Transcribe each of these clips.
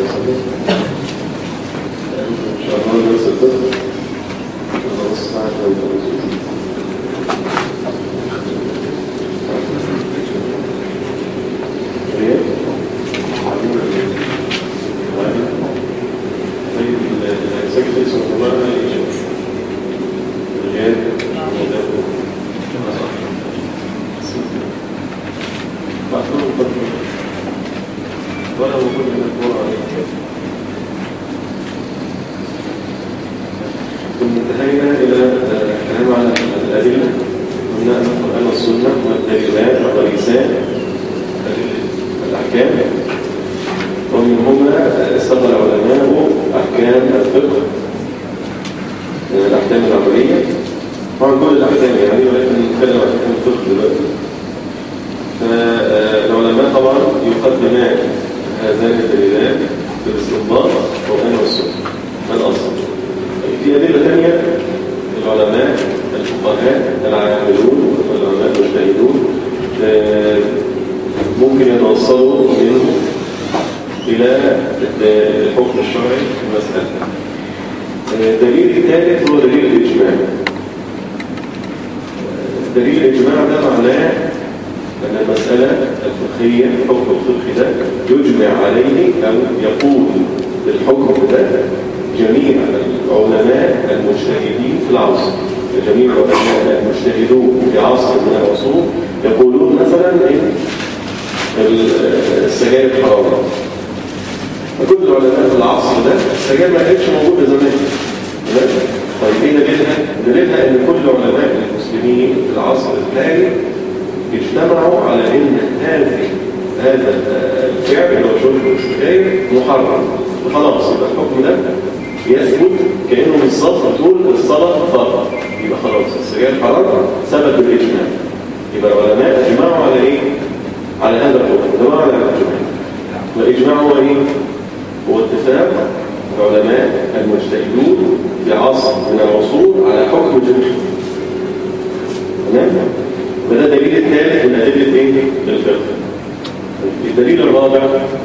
وسلم ان شاء الله درس الفقه نص ساعه وثلاثين انتهينا إلى الكلام عن الأدلة قلنا أن القرآن والسنة والدليلات والرئيسات الأحكام ومن هنا استقر العلماء أحكام الفقه من الأحكام العملية طبعا كل الأحكام يعني ولكن نتكلم عن أحكام الفقه دلوقتي فالعلماء طبعا يقدمان هذان الدليلات في الاستنباط القرآن والسنة الأصل في أدلة ثانية العلماء الفقهاء العاملون والعلماء المجتهدون ممكن يتوصلوا منه إلى الحكم الشرعي في المسألة الدليل الثالث هو دليل الإجماع دليل الإجماع ده معناه أن المسألة الفقهية الحكم الفقهي ده يجمع عليه أو يقول الحكم ده جميع العلماء المجتهدين في العصر جميع العلماء المجتهدون في عصر من العصور يقولون مثلا إن السجاير حرام كل العلماء في العصر ده السجاير ما كانتش موجوده زمان طيب ايه دليلها؟ دليلها ان كل علماء المسلمين في العصر الثاني اجتمعوا على ان هذه هذا الفعل اللي هو شرب السجاير محرم خلاص يبقى الحكم ده يثبت كانه بالظبط تقول الصلاه فرض يبقى خلاص السجاير حرام ثبت بالاجماع يبقى العلماء اجمعوا على ايه؟ على هذا الحكم اجمعوا على الاجماع والاجماع هو ايه؟ هو اتفاق العلماء المجتهدون في عصر من العصور على حكم جميع تمام؟ وده الدليل الثالث من ادله ايه؟ الفقه الدليل الرابع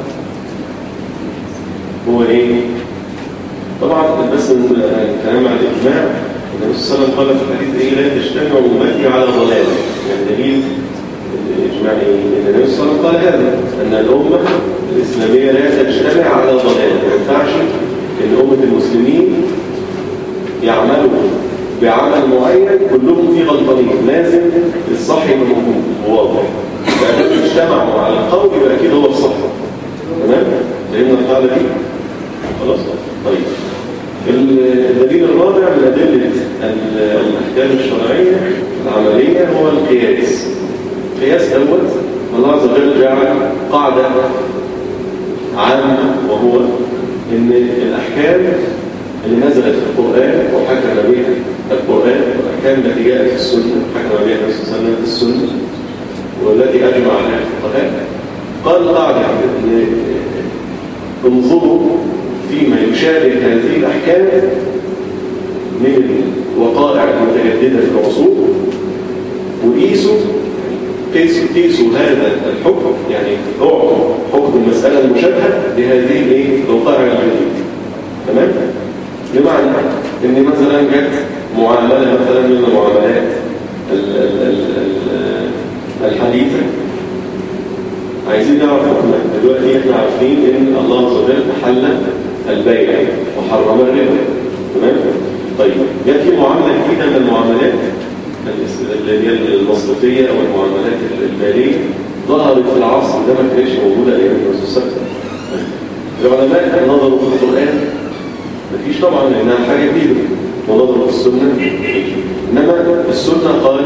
هو ايه؟ طبعا بس الكلام عن الاجماع النبي صلى الله عليه وسلم قال في الحديث ايه لا تجتمع امتي على ضلال يعني دليل الاجماع ايه؟ ان النبي صلى الله عليه وسلم قال هذا ان الامه الاسلاميه لا تجتمع على ضلال ما ينفعش ان امه المسلمين يعملوا بعمل معين كلهم فيه غلطانين لازم الصح يبقى موجود وواضح فإذا اجتمعوا على القول يبقى اكيد هو الصح تمام فهمنا القاعده دي خلاص طيب الدليل الرابع من ادله الاحكام الشرعيه العمليه هو القياس القياس دوت الله عز وجل جعل قاعده عامه وهو ان الاحكام اللي نزلت في القرآن وحكم بها القرآن والأحكام التي جاءت في السنة حكم بها النبي صلى الله عليه وسلم في السنة والتي أجمع عليها الفقهاء قال قاعدة إن انظروا فيما يشابه هذه الأحكام من الوقائع المتجددة في العصور وقيسوا قيسوا قيسوا هذا الحكم يعني اعطوا حكم المسألة المشابهة لهذه الايه الوقائع الجديدة تمام؟ بمعنى ان مثلا جت معامله مثلا من المعاملات الحديثه عايزين نعرف حكمها دلوقتي احنا عارفين ان الله عز وجل حل البيع وحرم الربا تمام طيب جت في معامله جديده من المعاملات اللي هي المصرفيه او المعاملات الماليه ظهرت في العصر ده ما كانتش موجوده ايام الرسول صلى الله عليه وسلم العلماء نظروا في القران مفيش طبعا لانها حاجه جديده ونظروا في السنه انما السنه قالت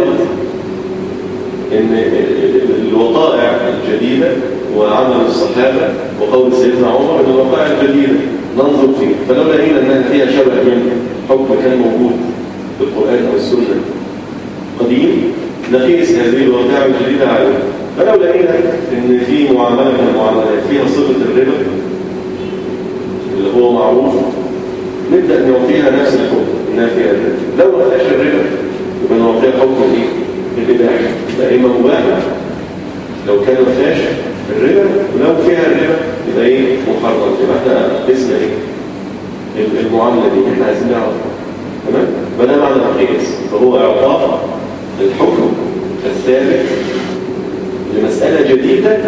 ان الوقائع الجديده وعمل الصحابه وقول سيدنا عمر ان الوقائع الجديده ننظر فيها فلو لقينا انها فيها شبه من حكم كان موجود في القران او السنه قديم نقيس هذه الوقائع الجديده عليها فلو لقينا ان في معامله من المعاملات فيها صفه الربا اللي هو معروف نبدأ نعطيها نفس الحكم انها فيها الربا لو ما فيهاش الربا يبقى نعطيها حكم ايه؟ الاباحه يبقى اما مباحه لو كان ما فيهاش الربا ولو فيها الربا يبقى ايه؟ محرم يبقى احنا اسم ايه المعامله دي احنا عايزين نعرف تمام فده معنى القياس فهو اعطاء الحكم الثابت لمساله جديده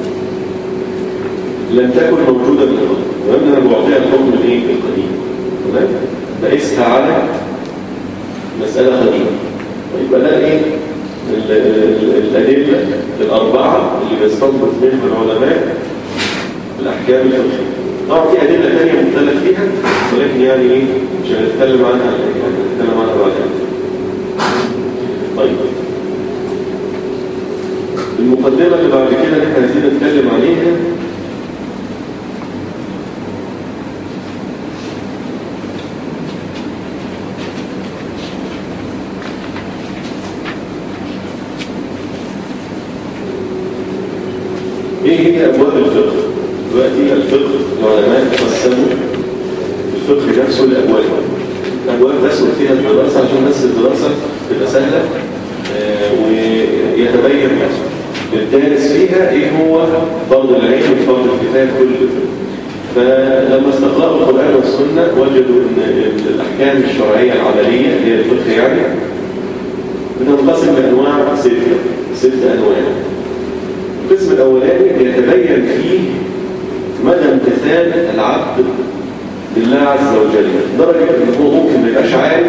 لم تكن موجوده من قبل تمام انا بعطيها الحكم الايه القديم تمام بقيسها على مساله قديمه يبقى ده ايه الأدلة الأربعة اللي بيستنبط منها العلماء الأحكام الفقهية طبعا في أدلة ثانية مختلف فيها ولكن يعني إيه مش هنتكلم عنها يعني هنتكلم عنها بعد طيب المقدمة اللي بعد كده اللي احنا عايزين نتكلم عليها ايه هي ابواب الفقه دلوقتي الفقه العلماء قسموا الفقه نفسه لابواب ابواب تسهل فيها الدراسه عشان بس الدراسه تبقى سهله آه ويتبين الدارس فيها ايه هو فرض العين وفرض الكفايه في كل فقه فلما استقرأوا القرآن والسنة وجدوا ان الأحكام الشرعية العملية هي الفقه يعني بتنقسم لأنواع ستة ست أنواع القسم الأولاني يتبين فيه مدى امتثال العبد لله عز وجل لدرجة ان هو ممكن ما يبقاش عارف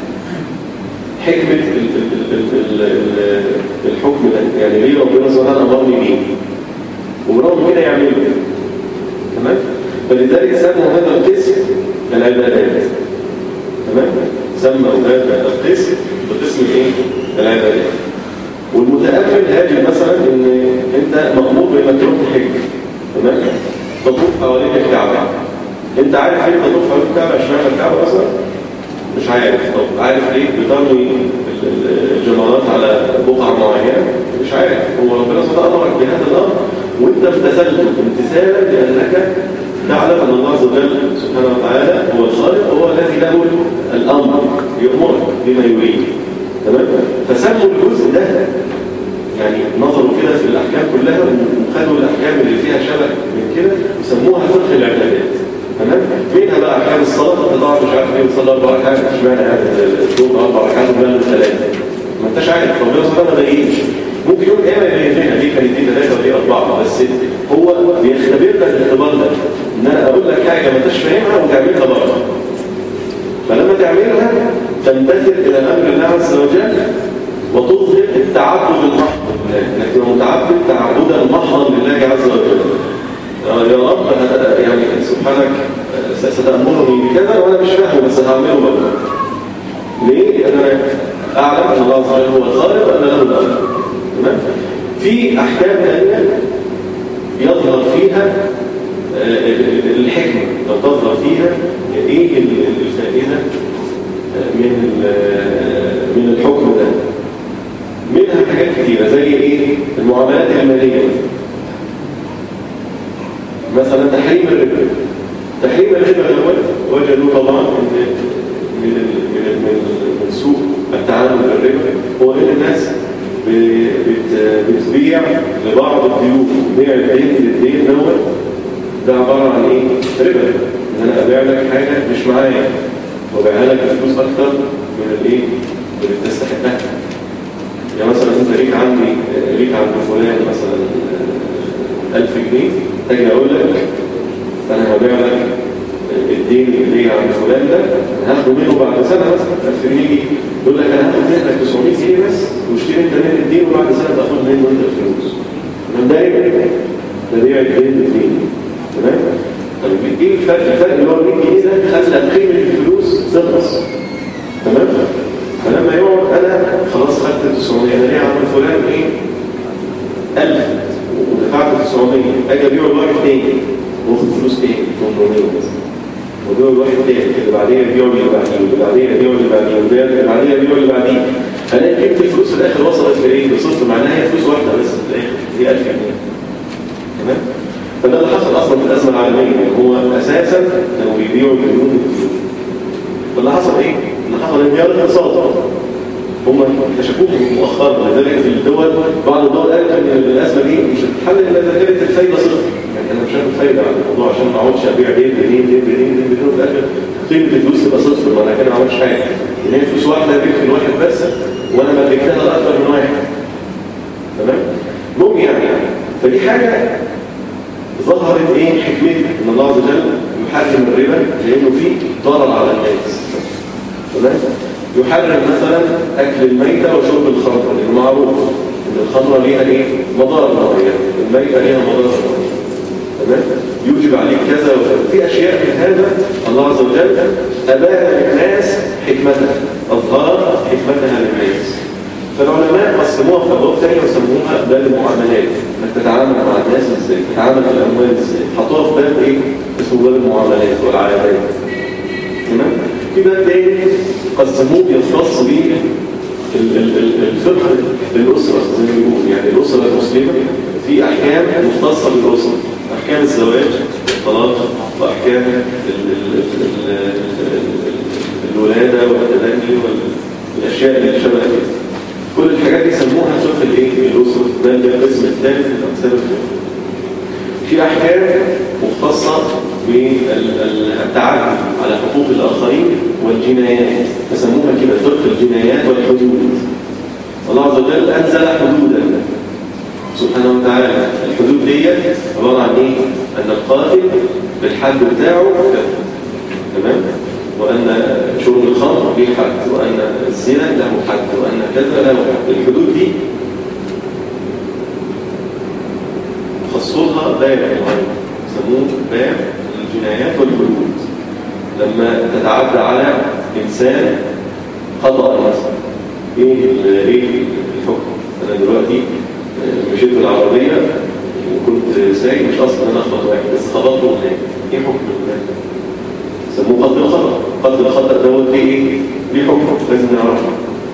حكمة ال ال ال ال الحكم ده يعني ليه ربنا سبحانه امرني بيه وبرغم كده يعمله تمام فلذلك سموا هذا القسم العبادات تمام سموا هذا القسم بقسم ايه العبادات والمتأمل هاجي مثلا ان انت مأمور بانك تروح تحج تمام تطوف حوالين الكعبة انت عارف ليه تطوف حوالين الكعبة اشمعنى الكعبة اصلا مش عارف طب عارف ليه بترمي الجمرات على بقعة معينة مش عارف هو ربنا سبحانه امرك بهذا الامر وانت امتثلته امتثالا لانك تعلم ان الله عز وجل سبحانه وتعالى هو الخالق وهو الذي له الامر يأمرك بما يريد تمام فسموا الجزء ده يعني نظروا كده في الأحكام كلها وخدوا الأحكام اللي فيها شبه من كده وسموها فقه العبادات تمام منها بقى أحكام الصلاة طبعا مش عارف ايه بتصلي أربع ركعات اشمعنى يعني الظهر أربع ركعات ومال ثلاثة ما أنتش عارف ربنا سبحانه ما بينش ممكن يقول ايه ما يبين لنا دي كانت دي ثلاثة ودي أربعة بس هو بيختبر لك الاختبار ده إن أنا أقول لك حاجة ما أنتش فاهمها وتعملها برضه فلما تعملها تمتثل إلى أمر الله عز وجل وتظهر التعبد المحض لله انك تبقى متعبد تعبدا محضا لله عز وجل يا رب يعني سبحانك ستأمرني بكذا وانا مش فاهمه بس هعمله برضه ليه؟ لان انا اعلم ان الله عز وجل هو الخالق وان له الامر تمام في احكام ثانيه يظهر فيها الحكمه او تظهر فيها ايه الفائده من من الحكم ده منها حاجات كثيرة زي ايه المعاملات المالية مثلا تحريم الربا تحريم الربا الاول وجدوا طبعا ان من من من من سوء التعامل بالربا هو ان الناس بتبيع لبعض الضيوف بيع الدين للدين دوت ده عباره عن ايه ربا ان انا ابيع لك حاجه مش معايا وابيعها لك بفلوس اكتر من الايه اللي بتستحقها يعني مثلا انت ليك عندي ليك عند فلان مثلا 1000 جنيه اجي اقول لك انا هبيع لك الدين اللي ليه عند فلان ده هاخده منه بعد سنه مثلا 1000 جنيه يقول لك انا هاخد منك 900 جنيه بس واشتري انت مني الدين وبعد سنه تاخد منه انت الفلوس تمام ده ايه ده بيع الدين بالدين تمام طيب ايه الفرق الفرق اللي هو 100 جنيه ده خلى قيمه الفلوس تنقص تمام فلما يقعد انا خلاص خدت 900 انا ليه عمل فلان ايه 1000 ودفعت 900 اجي ابيعه لواحد تاني واخد فلوس ايه 800 مثلا وبيعه لواحد تاني اللي بعدين يبيعه اللي بعديه واللي بعدين يبيعه اللي بعديه واللي بعدين يبيعه اللي بعديه الاقي جبت الفلوس في الاخر وصلت لايه لصفر معناها هي فلوس واحده بس في الاخر هي 1000 جنيه تمام فده اللي حصل اصلا في الازمه العالميه هو اساسا كانوا بيبيعوا الجنود بالفلوس فاللي حصل ايه؟ اللي حصل انهيار الاقتصاد هم اكتشفوه مؤخرا لذلك في الدول بعض الدول قالت ان الازمه دي مش هتتحل الا اذا كانت الفايده صفر يعني انا مش مش هاخد فايده على الموضوع عشان ما اقعدش ابيع دين بدين دين بدين دين بدين وفي الاخر قيمه الفلوس تبقى صفر ما انا كده ما عملتش حاجه ان هي فلوس واحده بيكفي الواحد بس وانا ملكتها لاكثر من واحد تمام؟ المهم يعني فدي حاجه ظهرت ايه حكمتها ان الله عز وجل يحرم الربا لانه فيه ضرر على الناس تمام يحرم مثلا اكل الميته وشرب الخمر لانه معروف ان الخمره ليها ايه مضار معينه الميته ليها مضار معين تمام يوجب عليك كذا وكذا في اشياء من هذا الله عز وجل ابان للناس حكمتها اظهار حكمتها للناس فالعلماء قسموها في ابواب ثانيه وسموها باب المعاملات انك تتعامل مع الناس ازاي تتعامل في الاموال ازاي حطوها في باب ايه اسمه باب المعاملات والعادات تمام في باب تاني قسموه يختص به الفقه للاسره زي ما بيقولوا يعني الاسره المسلمه في احكام مختصه بالاسره احكام الزواج والطلاق واحكام الولاده والتبني والاشياء اللي شبه كده كل الحاجات دي يسموها فقه الايه الاسره ده القسم الثالث من اقسام الفقه في احكام مختصه بالتعدي على حقوق الاخرين والجنايات يسموها كده فقه الجنايات والحدود الله عز وجل انزل حدودا سبحانه وتعالى الحدود دي عباره عن ايه ان القاتل بالحد بتاعه تمام وأن شرب الخمر به حد وأن الزنا له حد وأن كذا له حد الحدود دي خصوها باب معين يسموه باب الجنايات والحدود لما تتعدى على إنسان خطأ مثلا إيه إيه الحكم أنا دلوقتي مشيت بالعربية وكنت سايق مش أصلا أنا أخبط واحد بس خبطته هناك إيه حكم هناك؟ سموه قتل الخطأ قتل الخطأ دوت ليه ايه؟ ليه حكم لازم نعرفه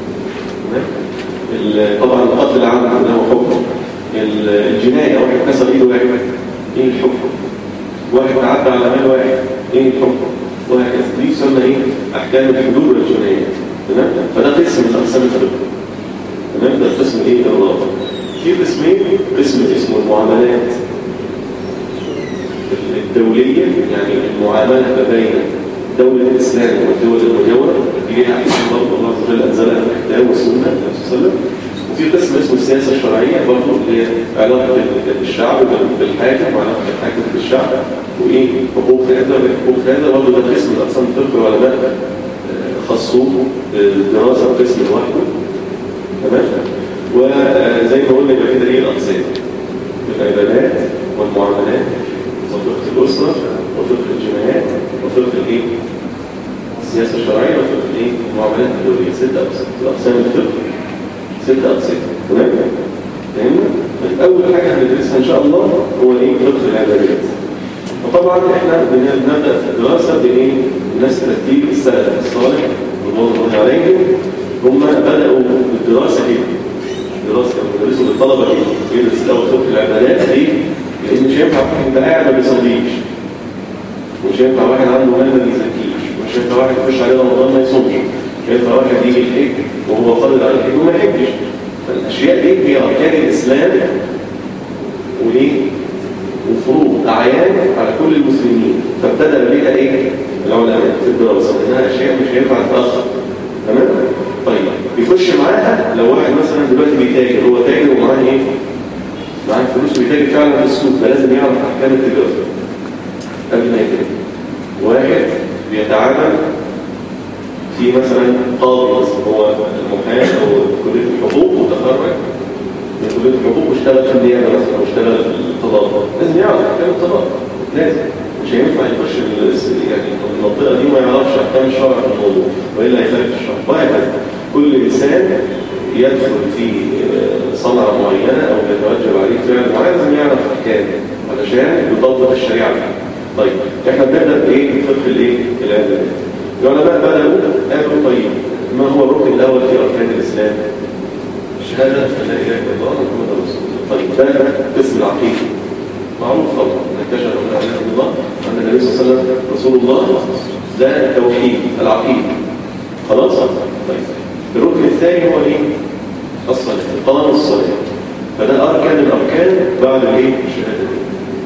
طبعا القتل العام له حكم الجناية واحد كسر ايده واحد ايه الحكم واحد تعدى على مال واحد ايه الحكم وهكذا دي يسمى ايه احكام الحدود والجنايات تمام فده قسم من اقسام الفقه تمام ده قسم ايه الرابع في قسمين قسم اسمه المعاملات الدولية يعني المعاملة ما بين دولة الإسلام والدول المجاورة دي ليها أحكام برضه الله عز وجل أنزلها في الكتاب والسنة النبي صلى الله عليه وسلم وفي قسم اسمه السياسة الشرعية برضه اللي هي علاقة الشعب بالحاكم وعلاقة الحاكم بالشعب وإيه حقوق هذا وحقوق هذا برضه ده قسم من أقسام الفقه والعلماء خصوه دراسة قسم لوحده تمام وزي ما قلنا يبقى كده ايه الأقسام العبادات والمعاملات وفقه الأسرة وفقه الجنايات وفقه الايه السياسة الشرعية وفقه الايه المعاملات الدولية ست أقسام أقسام الفقه ست أقسام تمام فهمنا أول حاجة هندرسها إن شاء الله هو ايه فقه العبادات وطبعا احنا بنبدأ في الدراسة بايه الناس ترتيب السلف الصالح رضوان الله عليهم هم بدأوا بالدراسة كده دراسة بيدرسوا للطلبة كده يدرس الأول فقه العبادات ليه؟ لأن مش هينفع انت قاعد ما بيصليش مش هينفع واحد عنده مال ما بيزكيش مش هينفع واحد يخش عليه رمضان ما يصومش مش هينفع واحد يجي الحج وهو قادر على الحج وما يحجش فالاشياء دي هي اركان الاسلام وايه وفروض اعيان على كل المسلمين فابتدى بها ايه العلماء في الدراسه انها اشياء مش هينفع تتاخر تمام طيب بيخش معاها لو واحد مثلا دلوقتي بيتاجر هو تاجر ومعاه ايه معاه فلوس بيتاجر فعلا في السوق فلازم يعرف احكام التجاره قبل ما يتاجر واحد بيتعامل في مثلا قاضي مثلا هو المحامي او كليه الحقوق وتخرج من كليه الحقوق واشتغل في النيابه مثلا او اشتغل في القضاء لازم يعرف احكام القضاء لازم مش هينفع يخش يعني المنطقه دي ما يعرفش احكام الشرع في الموضوع والا هيخالف الشرع وهكذا كل انسان يدخل في صنعه معينه او يتوجب عليه فعل معين لازم يعرف احكام علشان يطبق الشريعه طيب احنا بنبدا بايه فقه الايه العبادات العلماء بداوا قالوا طيب ما هو الركن الاول في اركان الاسلام الشهاده ان لا اله الا الله محمد رسول الله طيب ده قسم العقيده معروف طبعا انك تشهد ان لا اله الا الله وان النبي صلى الله عليه وسلم رسول الله ده التوحيد العقيده خلاص طيب الركن الثاني هو ايه الصلاه اقام الصلاه فده اركان الاركان بعد الايه الشهاده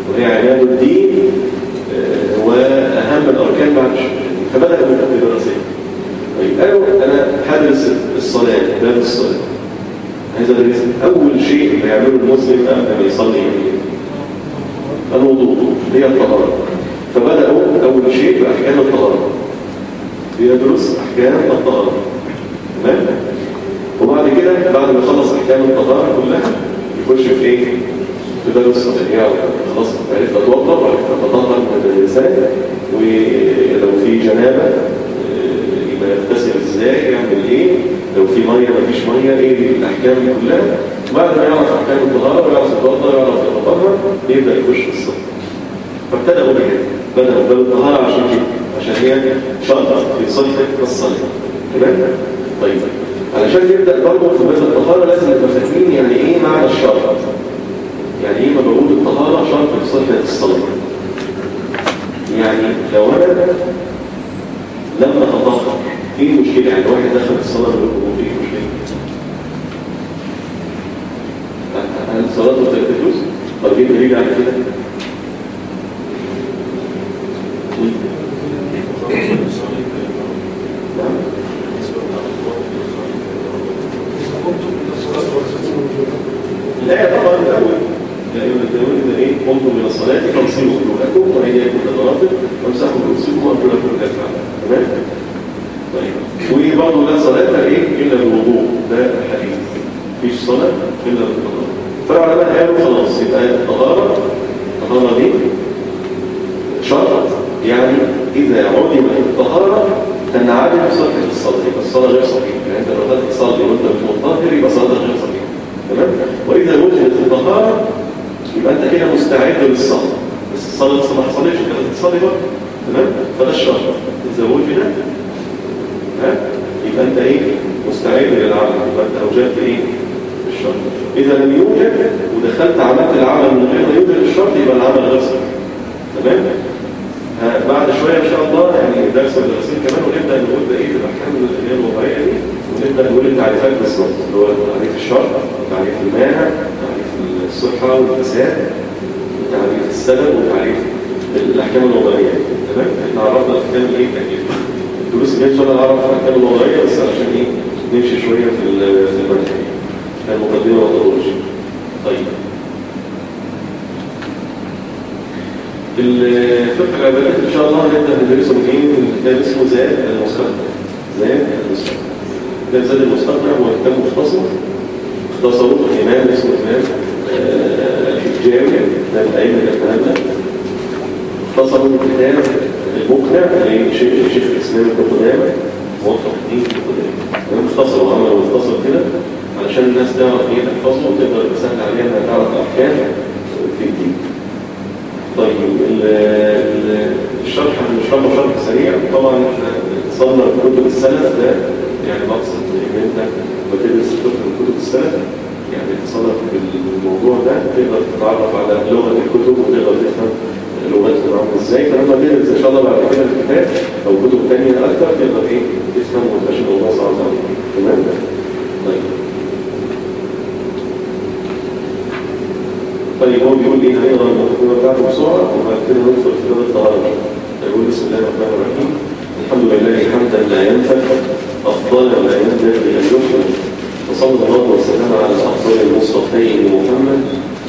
وهي عماد الدين آه، وأهم الأركان بعد الشهادة فبدأ من بدراسته طيب قالوا أنا هدرس الصلاة باب الصلاة عايز أدرس أول شيء بيعمله المسلم قبل ما يصلي يعني الوضوء هي الطهارة فبدأوا أول شيء بأحكام الطهارة بيدرس أحكام الطهارة تمام وبعد كده بعد ما يخلص أحكام الطهارة كلها يخش في إيه؟ في درس الصلاة يعني خلاص عرفت أتوضأ وعرفت أتطهر من الإنسان ولو في جنابة آه، يبقى يغتسل إزاي يعمل إيه لو في مية مفيش مية إيه الأحكام دي كلها بعد ما يعرف أحكام الطهارة ويعرف يتوضأ ويعرف يتطهر يبدأ يخش في الصلاة فابتدأوا بكده بدأوا باب الطهارة عشان كده عشان هي شرط في صحة الصلاة تمام؟ طيب علشان نبدأ برضه في باب الطهارة لازم نبقى فاهمين يعني إيه معنى الشرط يعني إيه ما بقول الطهارة شرط في صحة الصلاة يعني لو أنا لما أتطهر في مشكلة يعني واحد دخل الصلاة بالوضوء في مشكلة هل صلاته تجوز؟ طب ايه دليل على كده؟ نعم لا طبعا الاول يا ايها الذين اذا ايه قمتم من الصلاه فاغسلوا وجوهكم وايديكم الى المرافق وامسحوا برؤوسكم وارجلكم الى الكعبه تمام طيب وبرضه لا صلاه ايه الا بالوضوء ده حديث مفيش صلاه الا بالوضوء فالعلماء قالوا خلاص يبقى الطهاره الطهاره دي شرط يعني اذا علم الطهاره تنعدم صحه الصلاه يبقى الصلاه غير صحيحه يعني انت لو دخلت تصلي وانت مش مطهر يبقى صلاتك غير صحيحه تمام واذا وجدت الطهاره يبقى انت كده مستعد للصلاه بس الصلاه لسه ما حصلتش انت لازم تصلي بقى تمام فده الشرط اذا وجدت ها يبقى انت ايه مستعد للعمل يبقى انت اوجدت ايه الشرط اذا لم يوجد ودخلت عملت العمل من غير ما يوجد الشرط يبقى العمل غير صحيح تمام ها، بعد شويه ان شاء الله يعني درس الغسيل كمان ونبدا نقول بقيه الاحكام اللي هي الوضعيه دي ونبدا نقول التعريفات بالظبط اللي هو تعريف الشرط تعريف المانع تعريف الصحه والفساد وتعريف السبب وتعريف الاحكام الوضعيه تمام احنا عرفنا الاحكام الايه التكليف الدروس اللي ان شاء الله نعرف الاحكام الوضعيه بس عشان ايه نمشي شويه في ال- في المنهج المقدمه والتدرج طيب الفقه العبادات ان شاء الله هنبدا ندرسه منين من كتاب اسمه زاد المستقبل زاد المستقبل كتاب زاد المستقبل هو كتاب مختصر اختصره الامام اسمه الامام آه، الحجاوي ده من ائمه الكلام ده اختصروا الكتاب المقنع لشيخ شيخ الاسلام ابن قدامه موفق الدين ابن قدامه تمام اختصر وعمل مختصر كده علشان الناس تعرف ايه تحفظه وتقدر يبقى سهل عليها انها تعرف الاحكام في الدين طيب ال- ال- الشرح هنشرحه شرح سريع طبعا احنا اتصلنا بكتب السلف ده يعني مقصد ان انت بتدرس الفقه من كتب السلف يعني تتصرف بالموضوع ده تقدر تتعرف على لغه الكتب وتقدر تفهم لغتهم عامله ازاي فلما ندرس ان شاء الله بعد كده الكتاب او كتب ثانيه اكتر تقدر ايه تفهم وما تبقاش الموضوع صعب عليك تمام طيب طيب هو بيقول ايه هنقرا المقدمه بتاعته بسرعه وبعد كده ندخل في باب الطهاره يقول بسم الله الرحمن الرحيم الحمد لله حمدا لا ينفك افضل لا ينبغي ان يحمد وصلى الله وسلم على افضل المصطفين محمد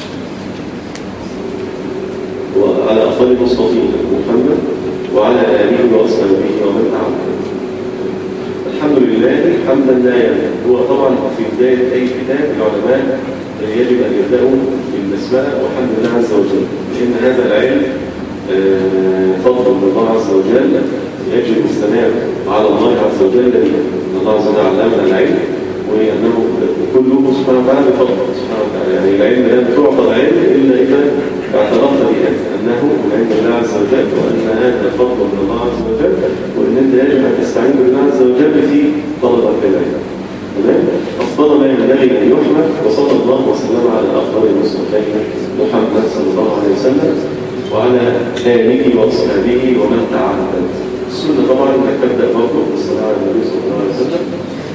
وعلى افضل المصطفين محمد وعلى اله واصحابه ومن تعبد الحمد لله حمدا لا ينفك هو طبعا في بدايه اي كتاب العلماء يجب ان يبداوا بالبسمله وحمد الله عز وجل لان هذا العلم آه، فضل من الله عز وجل يجب الثناء على الله عز وجل به ان الله عز وجل علمنا العلم وانه كله سبحانه وتعالى بفضل سبحانه وتعالى يعني العلم لا تعطى العلم الا اذا اعترفت بهذا انه من عند الله عز وجل وان هذا فضل من الله عز وجل وان انت يجب ان تستعين بالله عز وجل في طلبك للعلم تمام افضل ما ينبغي ان يحمد وصلى الله وسلم على افضل المصطفين محمد صلى الله عليه وسلم وعلى اله واصحابه ومن تعبد السنه طبعا انك تبدا برضه بالصلاه على النبي صلى الله عليه وسلم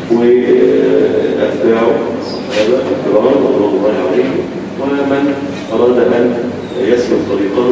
واتباع الصحابه الكرام رضوان الله عليهم ومن اراد ان يسلك طريقهم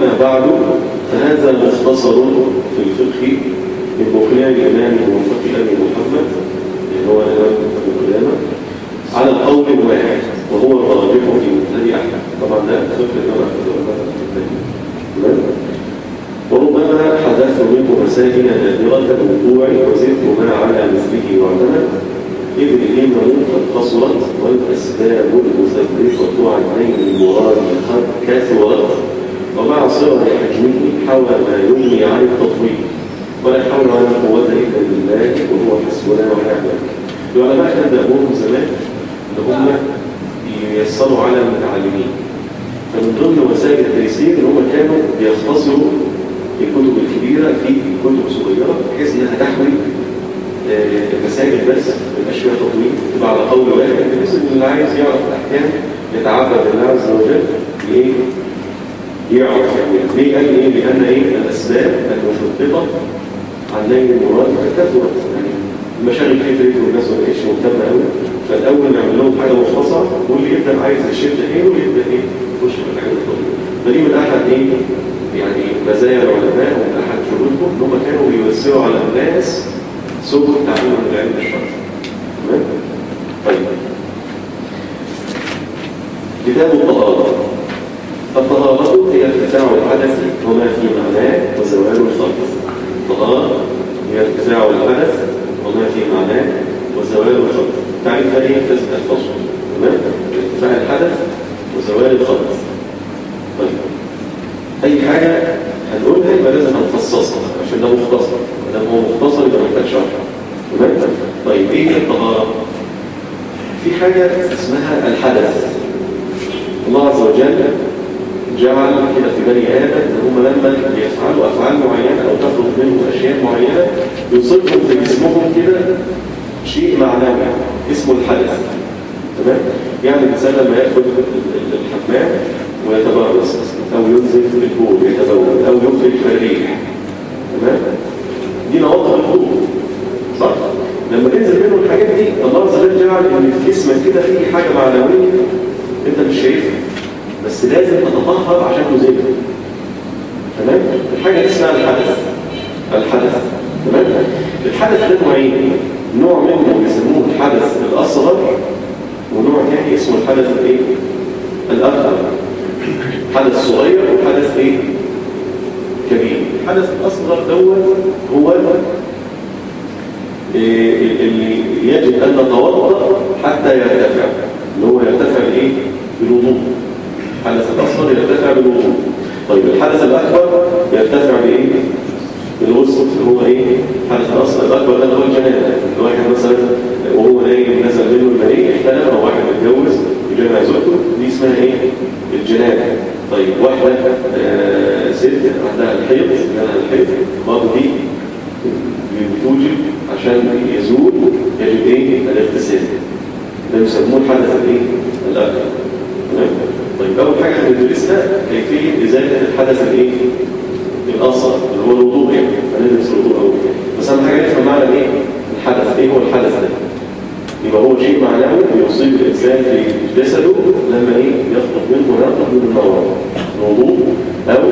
أما بعد فهذا مختصر في الفقه من بقيان الإمام الموفق أبي محمد اللي هو الإمام أبو قدامة على قول واحد وهو الراجح في مذهب أحمد طبعا ده فقه الإمام أحمد ولا وربما حدثت منه مسائل نادرة الوقوع وزدت ما على مثله واعتمد إذ الهمم قد قصرت والأسباب المثبتة عن عين المراد قد كثرت ومع صغر حجمه حول ما يغني عن التطويل ولا حول ولا قوة إلا بالله وهو حسبنا ونعم العلماء كان دأبوهم زمان إن هم ييسروا على المتعلمين فمن ضمن وسائل التيسير إن هم كانوا بيختصروا الكتب الكبيرة في كتب صغيرة بحيث إنها تحوي مسائل بس ما يبقاش فيها تطويل تبقى على قول واحد بحيث إن اللي عايز يعرف الأحكام يتعبد بالله عز وجل إيه يعرف يعني ليه قال ايه لان ايه الاسباب المثبطه عن نيل المراد كثرت يعني المشاغل كترت والناس ما بقتش مهتمه قوي فالاول نعمل لهم حاجه مختصره واللي يبدا عايز يشد ايه ويبدا ايه يخش في الحاجات الطويله فدي من احد ايه يعني مزايا العلماء ومن احد شروطهم ان هم كانوا بيوسعوا على الناس سبل تعلم العلم الشرعي تمام طيب كتاب الطهاره الطهارة هي ارتفاع الحدث وما في معناه وزوال الخلق الطهارة هي ارتفاع الحدث وما في معناه وزوال الخلق تعرف ايه تسبق الفصل تمام ارتفاع الحدث وزوال الخلق طيب اي حاجة هنقولها يبقى لازم هنفصصها عشان ده مختصر ما دام هو مختصر يبقى محتاج شرح تمام طيب ايه هي الطهارة في حاجة اسمها الحدث الله عز وجل جعل كده في بني آدم ان هم لما يفعلوا أفعال معينة أو تخرج منهم أشياء معينة يصيبهم في جسمهم كده شيء معنوي اسمه الحدث تمام؟ يعني الإنسان لما يدخل الحمام ويتبرز أو ينزل في البول يتبول أو يخرج الريح تمام؟ دي نواقض الوضوء صح؟ لما تنزل منه الحاجات دي الله عز وجل جعل ان في جسمك كده في حاجة معنوية انت مش شايفها بس لازم تتطهر عشان تزيلها تمام الحاجه دي اسمها الحدث الحدث تمام الحدث ده نوعين نوع منه بيسموه الحدث الاصغر ونوع ثاني اسمه الحدث الايه الاكبر حدث صغير وحدث ايه كبير الحدث الاصغر دوت هو اللي يجب ان نتوضا حتى يرتفع اللي هو يرتفع بايه بالوضوء الحدث الأصغر يرتفع بالوضوء طيب الحدث الأكبر يرتفع بإيه؟ بالغسل اللي هو إيه؟ الحدث الأصغر الأكبر ده اللي هو الجنابة الواحد مثلا وهو نايم نزل منه المني احتلم أو واحد متجوز يجمع زوجته دي اسمها إيه؟ الجنابة طيب واحدة آه ست عندها الحيض عندها الحيض برضه دي بتوجب عشان يزول يجب إيه؟ الاغتسال ده يسموه الحدث الإيه؟ الأكبر تمام؟ طيب اول حاجه بندرسها كيفيه ازاله الحدث الايه الاصغر اللي هو الوضوء يعني هندرس الوضوء اول بس اهم حاجه نفهم معنى ايه الحدث ايه هو الحدث ده يبقى هو شيء معنوي بيصيب الانسان في جسده لما ايه يخرج منه يخرج من النار الوضوء او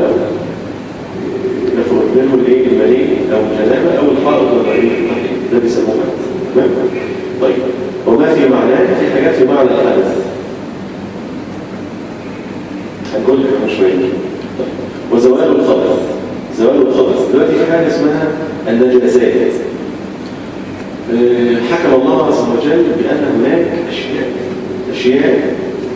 يخرج منه الايه المني او الجنابه او الحائط ولا ايه ده بيسموه تمام طيب وما في معناه في حاجات في معنى الحدث هنقول لك شويه وزوال الخبث زوال الخبث دلوقتي في حاجه اسمها النجاسات حكم الله عز وجل بان هناك اشياء اشياء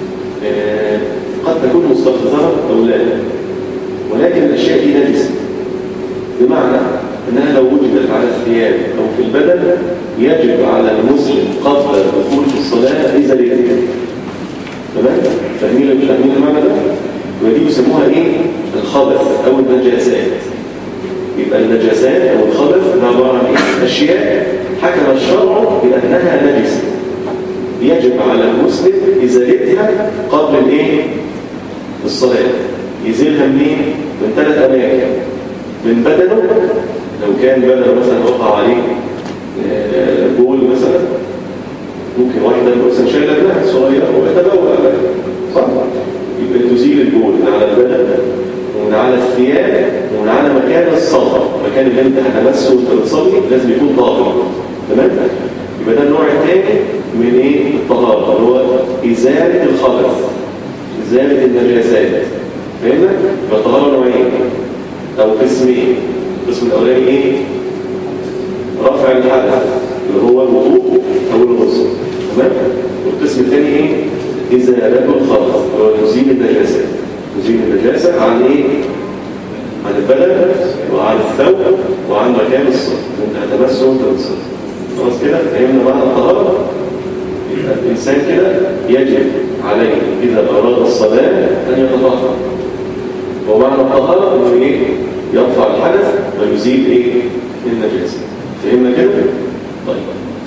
قد تكون مستقذره او لا ولكن الاشياء دي نجسه بمعنى انها لو وجدت على الثياب او في البدن يجب على المسلم قبل الدخول في الصلاه ازالتها تمام فاهمين مش فاهمين المعنى ده ودي يسموها ايه الخبث او النجاسات يبقى النجاسات او الخبث ده عباره عن ايه اشياء حكم الشرع بانها نجسه يجب على المسلم ازالتها قبل الايه الصلاه يزيلها منين من ثلاث اماكن من بدنه لو كان بدنه مثلا وقع عليه بول مثلا ممكن واحدة مثلا شايلة ابنها صغيرة ويتبول عليها صح؟ يبقى تزيل البول من على البدن ومن على الثياب ومن على مكان الصلاة المكان اللي انت هتمسه وانت بتصلي لازم يكون طاهر تمام يبقى ده النوع الثاني من ايه الطهارة اللي هو ازالة الخبث ازالة النجاسات فهمنا يبقى الطهارة نوعين او قسمين القسم الاولاني ايه رفع الحدث اللي هو الوضوء او الغسل تمام والقسم الثاني ايه ازالة الخبث اللي هو يزيل النجاسات يزيل النجاسة عن ايه عن البدن وعن الثوب وعن مكان الصلاة انت هتمسه وانت بتصلي خلاص كده فهمنا معنى الطهارة يبقى الإنسان كده يجب عليه إذا أراد الصلاة أن يتطهر ومعنى الطهارة إنه إيه يرفع الحدث ويزيل إيه النجاسة فهمنا كده؟ طيب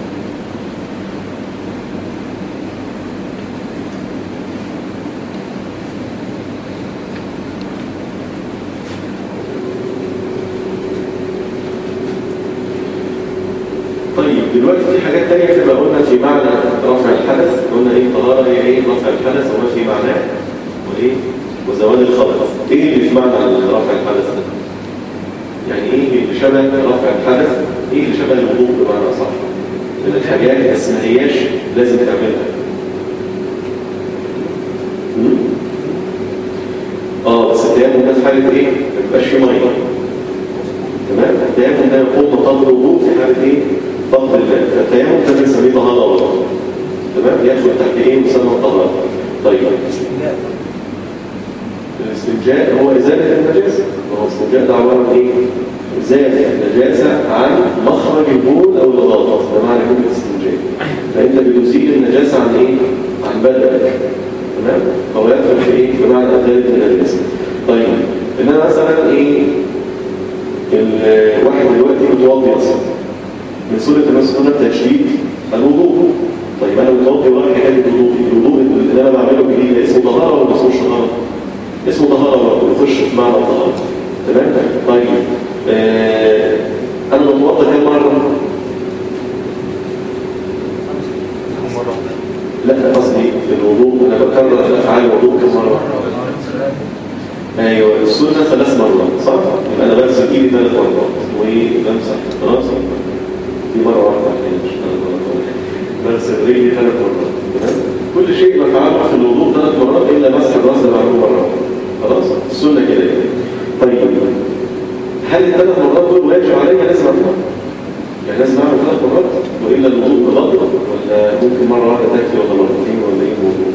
طيب دلوقتي في حاجات تانية كده قلنا في معنى رفع الحدث قلنا ايه طهارة هي ايه رفع الحدث وما في معناه وايه وزوال الخبث ايه اللي في معنى رفع الحدث ده يعني ايه اللي شبه رفع الحدث ايه اللي شبه الوضوء بمعنى صح من الحاجات بس ما هياش لازم تعملها مم؟ اه بس التيمم ده في حاله ايه ما يبقاش فيه ميه تمام التيمم ده يقوم مقام الوضوء في حاله ايه فضل الله فالتيمم ده بنسميه طهاره برضه تمام يدخل تحت ايه مسمى الطهاره طيب الاستنجاء هو ازاله النجاسه هو الاستنجاء ده عباره عن ايه ازاله النجاسه عن مخرج البول او الغائط ده معنى كلمه الاستنجاء فانت بتزيل النجاسه عن ايه عن بدنك تمام هو يدخل في ايه بمعنى ازاله النجاسه طيب ان انا مثلا ايه الواحد دلوقتي متوضي اصلا من سنة الناس سنة تشديد الوضوء طيب انا متوضي ورايح حكايه الوضوء الوضوء اللي انا بعمله جديد اسمه طهاره ولا اسمه طهاره اسمه طهاره برضه يخش في معنى الطهاره تمام طيب آه انا متوضى كام مره لا قصدي في الوضوء انا بكرر افعال الوضوء كم مره ايوه السنه ثلاث مرات صح يبقى انا بغسل ايدي ثلاث مرات وبمسح راسي دي مره واحده مش بغسل رجلي ثلاث مرات تمام كل شيء بفعله في الوضوء ثلاث مرات الا مسح الراس ده بعمله مره واحده خلاص السنه كده يعني. طيب هل الثلاث مرات دول واجب عليا لازم اعملهم يعني لازم اعمل ثلاث مرات والا الوضوء بغض ولا ممكن مره واحده تكفي ولا مرتين ولا ايه الموضوع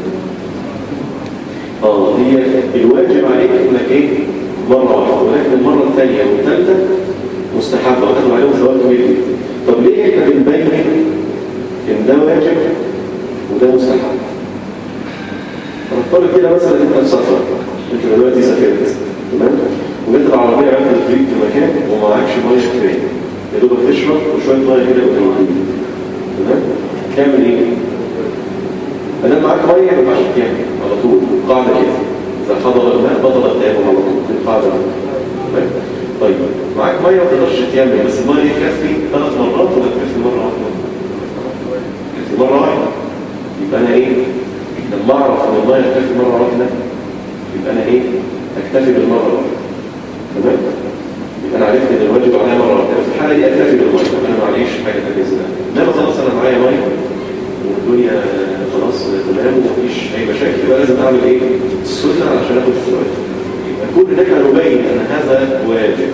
اه هي الواجب عليك انك ايه مره واحده ولكن المره الثانيه والثالثه مستحبه وتاخد عليهم ثواب كبير جدا طب ليه احنا بنبين ان ده واجب وده مستحب هنفترض كده مثلا انت في سفر انت دلوقتي سافرت تمام وجت العربيه عرفت تجيك في مكان ومعكش ميه كفايه يا دوبك تشرب وشويه ميه كده وتنام تمام تعمل ايه؟ ما معاك ميه ما ينفعش تعمل على طول قاعده كده اذا حضر الماء بطل التيمم على طول دي القاعده تمام طيب معاك ميه ما تقدرش تعمل بس الميه تكفي ثلاث مرات ولا تكفي مره واحده؟ تكفي مره واحده يبقى انا ايه؟ لما اعرف ان الميه تكفي مره واحده يبقى انا ايه؟ اكتفي بالمره الواحده تمام؟ يبقى انا عرفت ان الواجب عليا مره واحده في الحاله دي اكتفي بالميه انا معليش حاجه ثانيه زياده انما خلاص انا معايا ميه والدنيا خلاص تمام ومفيش اي مشاكل يبقى لازم اعمل ايه السنه علشان اخد الثواب يبقى كل ده كان يبين ان هذا واجب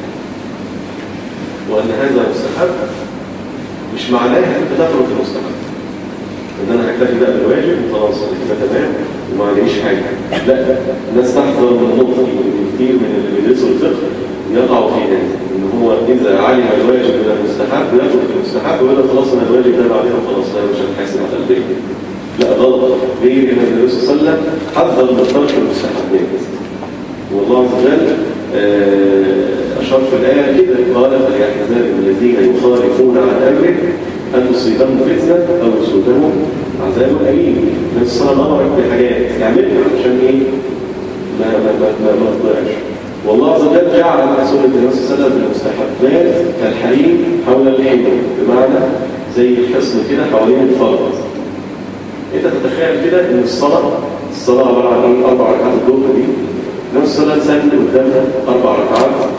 وان هذا مستحب مش معناه ان انت تترك المستحب ان انا هكتفي بقى بالواجب وخلاص انا كده تمام وما عنديش حاجه لا الناس تحذر من النقطه دي كتير من اللي بيدرسوا الفقه يقعوا في هذا ان هو اذا علم الواجب من المستحب يترك المستحب ويقول خلاص انا الواجب ده بعدين خلاص انا مش هتحاسب على البيت لا غلط ليه ان النبي صلى الله عليه وسلم حذر من ترك المستحبات والله عز وجل اشار في الايه كده قال فليحذر الذين يخالفون عن امره ان تصيبهم فتنه او يصيبهم عذاب اليم النبي صلى الله عليه وسلم امرك بحاجات يعملها عشان ايه ما ما ما ما, ما تضيعش والله عز وجل جعل سنة النبي صلى الله عليه وسلم المستحبات كالحريم حول الحمر بمعنى زي الحصن كده حوالين الفرد انت تتخيل كده ان الصلاة الصلاة عبارة عن ايه اربع ركعات الظهر دي النبي صلى الله عليه وسلم سن قدامها اربع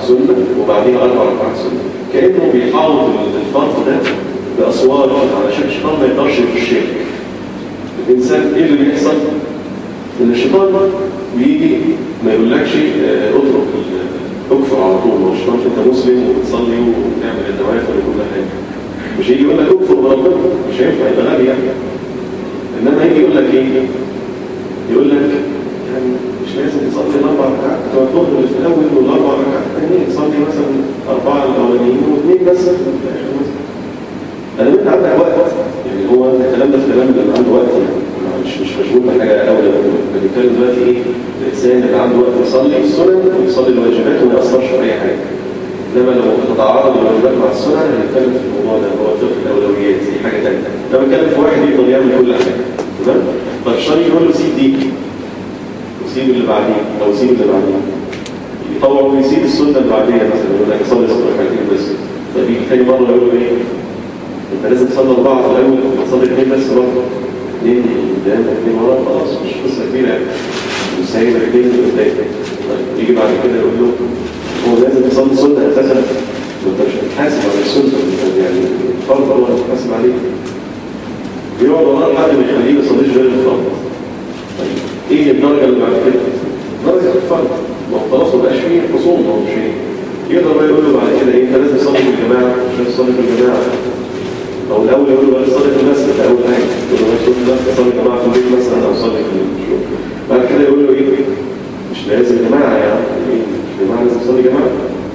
سنة وبعديها أربع ركعات سنة كأنه بيحاول الفرق ده بأصوات علشان الشيطان ما يقدرش يخشك الإنسان إيه اللي بيحصل؟ إن الشيطان بيجي ما يقولكش آه، اترك ال- اكفر على طول ما هو الشيطان أنت مسلم وبتصلي وبتعمل النوافل وكل حاجة مش هيجي يقول لك اكفر بربنا مش هينفع يبقى غبي يعني إنما هيجي يقول لك إيه؟ يقول لك يعني مش لازم تصلي الاربع ركعات بتوع الظهر اللي في الاول والاربع ركعات الثانيين تصلي مثلا اربعه الاولانيين واثنين بس في الاخر مثلا انا انت عندك وقت يعني هو الكلام ده في كلام اللي عنده وقت يعني مش مش مشغول بحاجه اولى احنا بنتكلم دلوقتي ايه الانسان اللي عنده وقت يصلي السنن ويصلي الواجبات وما ياثرش في اي حاجه انما لو تتعارض الواجبات مع السنن هنتكلم في الموضوع ده هو فقه الاولويات دي حاجه ثانيه انا بتكلم في واحد يقدر يعمل كل حاجه تمام فالشيطان يقول له سيب دي وسيب اللي بعديه او سيب اللي بعديه يطوع ويسيب السنه اللي بعديها مثلا يقول لك صلي صلاه ركعتين بس فبيجي تاني مره يقول له ايه انت لازم تصلي اربعه في الاول تصلي اثنين بس برضه اثنين قدام اثنين ورا خلاص مش قصه كبيره يعني وسايب الاثنين اللي قدام طيب يجي بعد كده يقول له هو لازم تصلي سنه اساسا وانت مش هتتحاسب على السنه يعني الفرض هو اللي هتتحاسب عليه بيقعد وراه لحد ما يخليه ما يصليش غير الفرض طيب ايه الدرجه اللي بعد كده؟ درجه الفرض ما هو خلاص ما بقاش فيه خصوم ما هو مش ايه يقدر بقى يقول له بعد كده ايه انت لازم تصلي في الجماعه مش لازم تصلي في الجماعه او الاول يقول له بقى تصلي في المسجد ده اول حاجه يقول له ماشي لا تصلي جماعه في البيت مثلا او صلي في الشغل بعد كده يقول له ايه مش لازم جماعه يعني ايه مش جماعه لازم تصلي جماعه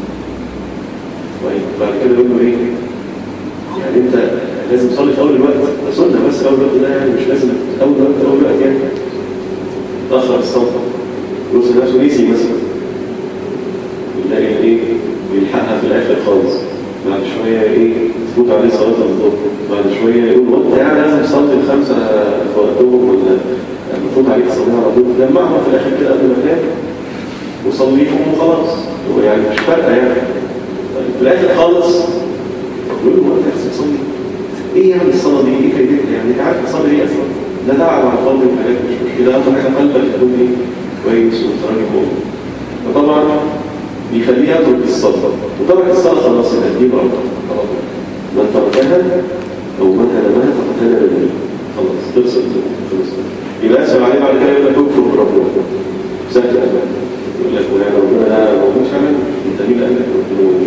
طيب بعد كده يقول له ايه يعني انت لازم تصلي في اول الوقت سنه بس اول الوقت ده يعني مش لازم اول وقت اول وقت يعني تاخر الصلاه يوصل نفسه نسي مثلا يلاقي ايه ويلحقها في الاخر خالص بعد شويه ايه تفوت عليه صلاه الظهر بعد شويه يقول وانت يعني لازم تصلي الخمسه في وقتهم ولا المفروض عليك تصليها على طول جمعهم في الاخر كده قبل ما تنام وصليهم وخلاص هو يعني مش فارقه يعني طيب في الاخر خالص يقول له انت لازم تصلي ايه يعني الصلاه دي ايه فايدتها يعني انت عارف تصلي ايه اصلا لا تعب على الفرض وحاجات مش مشكله اهم حاجه قلبك يكون ايه كويس وتراجع مؤمن فطبعا بيخليها ترك الصلاه وترك الصلاه خلاص التدبير امر خلاص من تركها او من هدمها فقد هدم النبي خلاص خلص خلص يبقى اسال عليه بعد كده يقول لك اكفر بربنا سهل يقول لك ولا ربنا لا موجود فعلا انت مين اللي قال لك ربنا موجود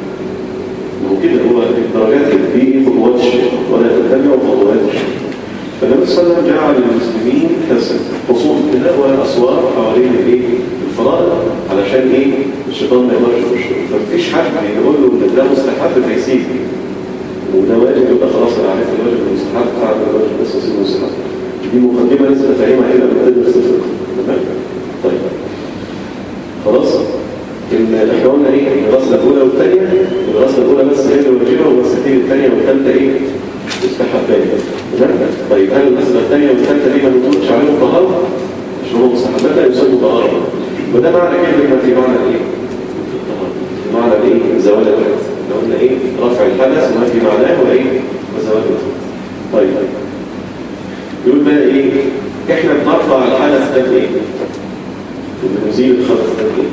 ما هو كده هو الدرجات دي خطوات الشيخ ولا تتبع خطوات الشيخ فالنبي صلى الله عليه وسلم جعل للمسلمين خصوص كده واسوار حوالين الايه الفرائض علشان ايه الشيطان ما يقدرش يخش فمفيش حد يقول له ان ده مستحب فيسيب وده واجب يبقى خلاص انا عرفت الواجب المستحب فعلا الواجب بس وسيب المستحب دي مقدمه لازم افهمها كده لما تدرس الفقه تمام طيب خلاص ان احنا قلنا ايه الغسله الاولى والثانيه الغسله الاولى بس هي اللي واجبه والغسلتين الثانيه والثالثه ايه مستحبات تمام طيب هل الغسله الثانيه والثالثه دي ما بنقولش عليهم طهاره مش هم مستحبات لا يسموا طهاره وده معنى كلمه في معنى ايه معنى ايه زوال الحدث لو قلنا ايه رفع الحدث وما في معناه وايه وزوال الحدث طيب يقول بقى ايه احنا بنرفع الحدث ده بايه بنزيل الخبث ده بايه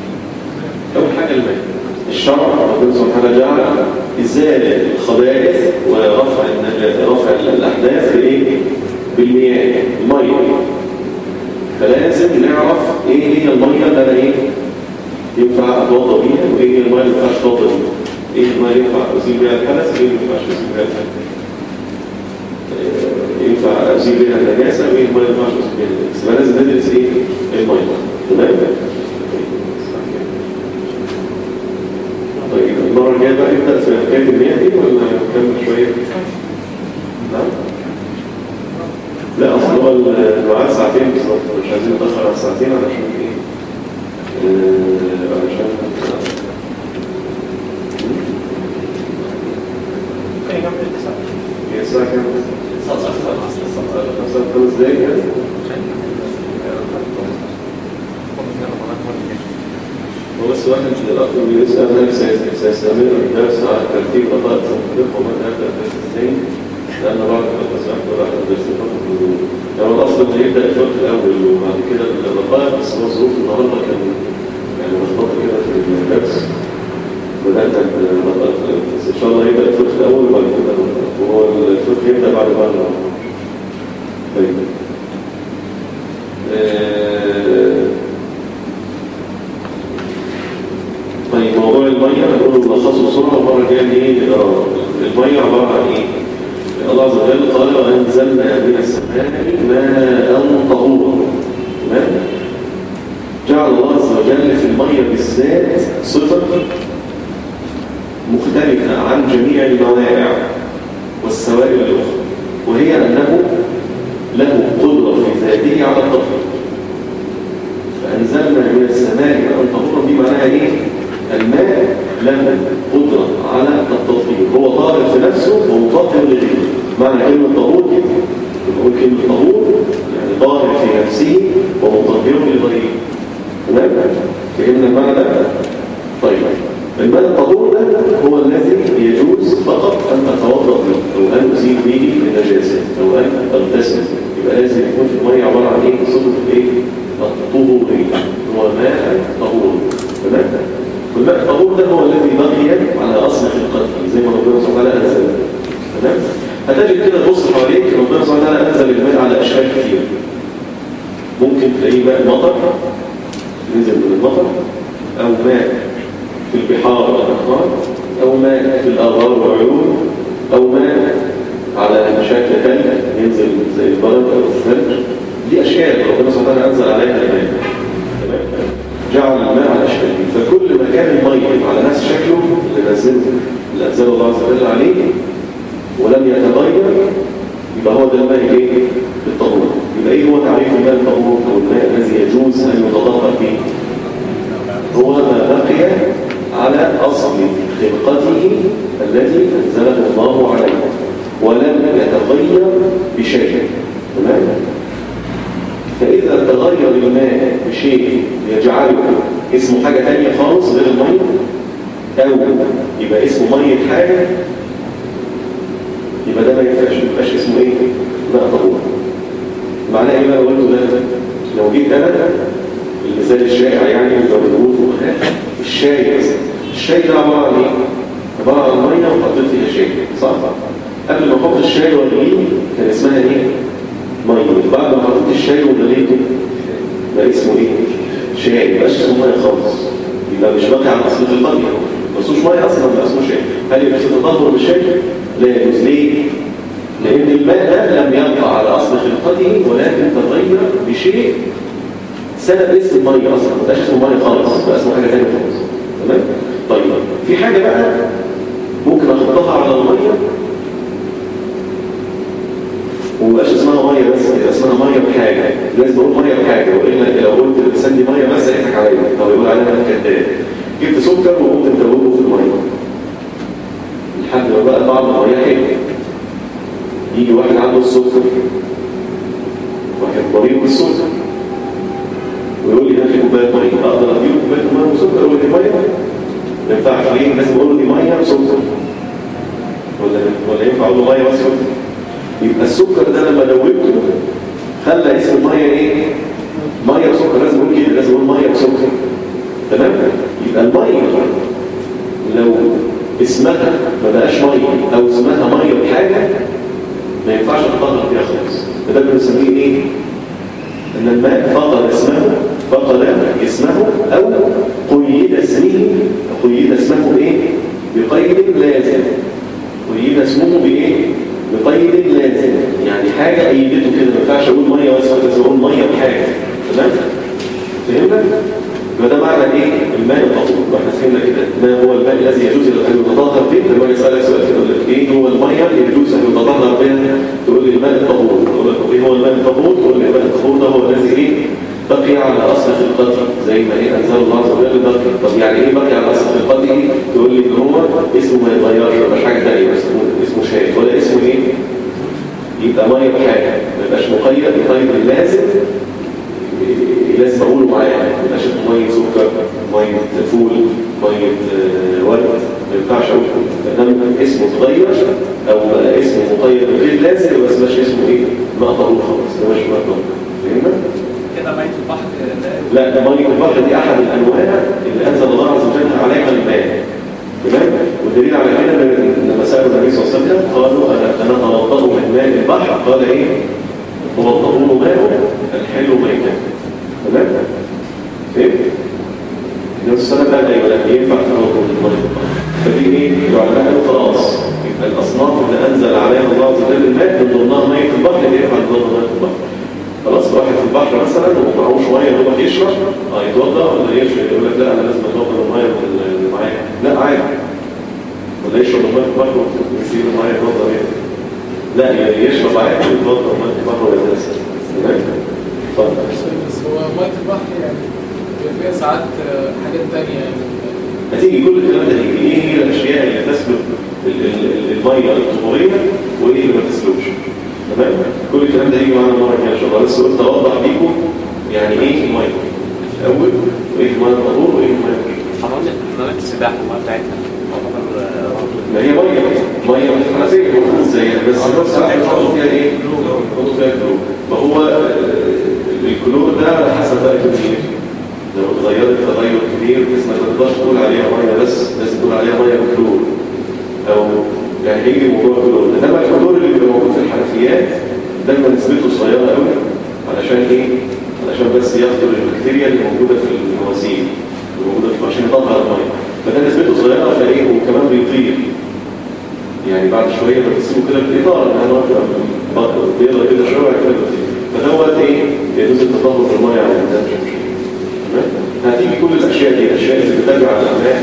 أول حاجة الماء الشرع ربنا سبحانه وتعالى جعل إزالة الخبائث ورفع رفع الأحداث بإيه؟ بالمياه المية فلازم نعرف إيه هي المية اللي أنا إيه؟ ينفع أتوضى بيها وإيه هي المية اللي ما ينفعش أتوضى بيها إيه المية ينفع أزيل بيها الحدث وإيه ما ينفعش أزيل بيها الحدث ينفع أزيل بيها النجاسة وإيه المية ما ينفعش أزيل بيها النجاسة فلازم ندرس إيه؟ المية تمام؟ طيب المرة الجاية بقى نبدأ في حكاية المياه دي ولا نكمل شوية؟ نعم؟ لا أصل هو الميعاد ساعتين بالظبط مش عايزين نتأخر على ساعتين علشان إيه؟ آه، علشان هي الساعة كام؟ خمسة خمس دقايق يعني؟ هو بس واحد الأخ بيسأل هل سيستمر الدرس على ترتيب بطاقة الفقه ومن هذا الدرس الثاني؟ لأن بعض الأسماء كل واحد درس الفقه بدون يعني الأصل إنه يبدأ الفقه الأول وبعد كده البقاء بس هو ظروف النهارده كان يعني لخبطة كده في الدرس بدأت بس إن شاء الله يبدأ الفقه الأول وبعد كده وهو الفقه يبدأ بعد بعد طيب آه، طيب موضوع المية هنقول ملخصه بسرعة المرة الجاية ايه آه، المية عبارة عن ايه؟ الله عز وجل قال وأنزلنا من السماء ماء طهورا تمام؟ جعل الله عز وجل في المية بالذات صفة مختلفة عن جميع الموائع والسوائل الأخرى وهي أنه له قدرة في ذاته على التطهير فأنزلنا من السماء ماء طهورا دي معناها إيه؟ الماء له قدرة على التطهير هو طاهر في نفسه ومطهر لغيره معنى كلمة طهور كده نقول كلمة طهور يعني طاهر في نفسه ومطهر لغيره تمام؟ فهمنا المعنى ده؟ طيب الماء الطهور ده هو الذي يجوز فقط أن أتوضأ به أو أن أزيل به النجاسات أو أن أغتسل يبقى لازم يكون في المية عبارة عن إيه؟ صفة إيه؟ الطهورية هو ماء طهور تمام؟ والماء الطهور ده هو الذي بقي على أصل خلقته زي ما ربنا سبحانه وتعالى أنزل تمام؟ هتجد كده تبص حواليك ربنا سبحانه وتعالى أنزل الماء على أشكال كتير ممكن تلاقيه ماء مطر ينزل من المطر أو ماء في البحار والأنهار أو ماء في الآغار والعيون أو ماء على شكل ثلج ينزل زي البرد أو الثلج دي أشكال ربنا سبحانه وتعالى أنزل عليها الماء تمام؟ جعل الماء على أشكال فكل ما كان المية على نفس شكله اللي نزل اللي أنزل الله عز وجل عليه ولم يتغير يبقى هو ده الماء ايه الطهور يبقى ايه هو تعريف الماء الطهور او الماء الذي يجوز ان يتطهر به هو ما بقي على اصل خلقته التي انزله الله عليه ولم يتغير بشيء تمام فاذا تغير الماء بشيء يجعله اسمه حاجه ثانيه خالص غير الميه او يبقى اسمه ميه حاجه يبقى ده ما ينفعش ما يبقاش اسمه ايه ماء طهور معناه ايه بقى قلته ده لو جيت انا المثال الشائع يعني اللي بنقول الشاي مثلا الشاي ده عباره عن ايه عباره عن ميه وحطيت فيها شاي صح قبل ما احط الشاي واغليه كان اسمها ايه ميه بعد ما حطيت الشاي وغليته بقى اسمه ايه شاي ما بقاش اسمه ميه خالص يبقى مش باقي على اصل القضيه ما اسموش ميه اصلا بقى اسمه شاي هل يجوز التطهر بالشاي لا يجوز ليه لان الماء ده لم يبقى على اصل خلقته ولكن تغير بشيء سبب اسم الميه اصلا ما بقاش اسمه ميه خالص بقى اسمه حاجه ثانيه خالص تمام طيب في حاجه بقى ممكن احطها على الميه ومبقاش اسمها ميه بس كده اسمها ميه بحاجه لازم اقول ميه بحاجه والا لو قلت الانسان دي ميه بس هيضحك عليا او يقول عليها انا كذاب جبت سكر وقمت مدوبه في الميه لحد ما بقى طعم الميه حلو يجي واحد عنده السكر واحد مريض بالسكر ويقول لي هات كوبايه ميه اقدر اديله كوبايه ميه وسكر اقول لي ميه ما ينفعش ليه لازم اقول له دي ميه بسكر ولا ولا ينفع اقول له ميه بس سكر يبقى السكر ده لما دوبته خلى اسم الميه ايه ميه بسكر لازم اقول كده لازم اقول ميه بسكر تمام يبقى الميه لو اسمها ما بقاش ميه او اسمها ميه بحاجه ما ينفعش تطهر فيها خالص ده بنسميه ايه ان الماء فقد اسمه فقد اسمه او قيد اسمه قيد اسمه بايه بقيد لازم قيد اسمه بايه بقيد لازم يعني حاجه ايدته كده ما ينفعش اقول ميه بس لازم اقول ميه بحاجه تمام فهمنا يبقى ده معنى ايه الماء الطهور واحنا فهمنا كده ما هو الماء الذي يجوز ان يتطهر به لما يسالك سؤال كده يقول لك ايه هو الميه اللي يجوز ان يتطهر بها تقول لي الماء الطهور تقول لك ايه هو الماء الطهور تقول لي الماء الطهور ده هو الذي ايه بقي على اصل خلقته زي ما ايه انزل الله عز وجل بقي طب يعني ايه بقي على اصل خلقته تقول لي ان هو اسمه ما يتغيرش مش حاجه ثانيه اسمه اسمه شيء ولا اسمه ايه يبقى ميه بحاجه ما يبقاش مقيد بقيد لازم لازم اقوله معايا ما يبقاش ميه سكر ميه فول ميه ورد ما ينفعش اقول انما اسمه اتغير او بقى اسمه مقيد بغير لازم يبقى اسمه اسمه ايه ماء طهور خالص ده مش ماء طهور فهمنا كده ميه البحر لا ده ميه البحر دي احد الانواع اللي انزل الله عز وجل والدليل على كده إن لما سالوا النبي صلى الله عليه وسلم قالوا انا انا اتوضا من ماء البحر قال ايه توضؤوا ماء الحل ميتا تمام فهمت النبي صلى الله عليه وسلم قال ايوه لا ينفع تتوضا من ماء البحر فدي ايه العلماء قالوا خلاص يبقى الاصناف اللي انزل عليها الله عز وجل الماء من ضمنها ميه البحر اللي ينفع تتوضا ميه البحر خلاص واحد في البحر مثلا ومعهوش ميه يروح يشرب اه يتوضا ولا يشرب يقول لك لا انا لازم اتوضا من الميه اللي معايا لا عادي ولا يشرب الميه في البحر ويسيب الميه يتوضا بيها لا يعني يشرب عادي ويتوضا الميه في البحر ولا يتنسى تمام اتفضل بس هو ميه البحر يعني بيبقى فيها ساعات آه، حاجات تانية يعني هتيجي كل الكلام ده هيجي ايه هي الاشياء اللي تسلب ال- ال- ال- الميه الطهوريه وايه اللي ما تسلبش تمام كل الكلام ده هيجي معانا مره كده ان شاء الله بس قلت اوضح ليكم يعني ايه الميه الاول وايه الميه الطهور وايه الميه الطهور. حمامات حمامات السباحة المياه بتاعتها تعتبر آه، برضه ما هي ميه ميه من الحنفيه ازاي بس بس ساعات بيحطوا فيها ايه بيحطوا فيها كلور فهو آه، الكلور ده على حسب بقى كميه لو اتغيرت تغير كبير جسمك ما تقدرش تقول عليها ميه بس لازم تقول عليها ميه بكلور او يعني هيجي موضوع كلور انما الكلور اللي بيبقى موجود في الحنفيات دايما نسبته صغيره قوي علشان ايه علشان بس يقتل البكتيريا اللي موجوده في المواسير اللي موجوده في عشان يطهر الميه فده نسبته صغيره فايه وكمان بيطير يعني بعد شويه بتسيبه كده في الاطار انما بيضرب كده شويه وبعد كده بيطير فدوت ايه يجوز التطهر بالميه على الانسان مش مشكله تمام؟ هتيجي كل الاشياء دي الاشياء اللي بتتابع على الماء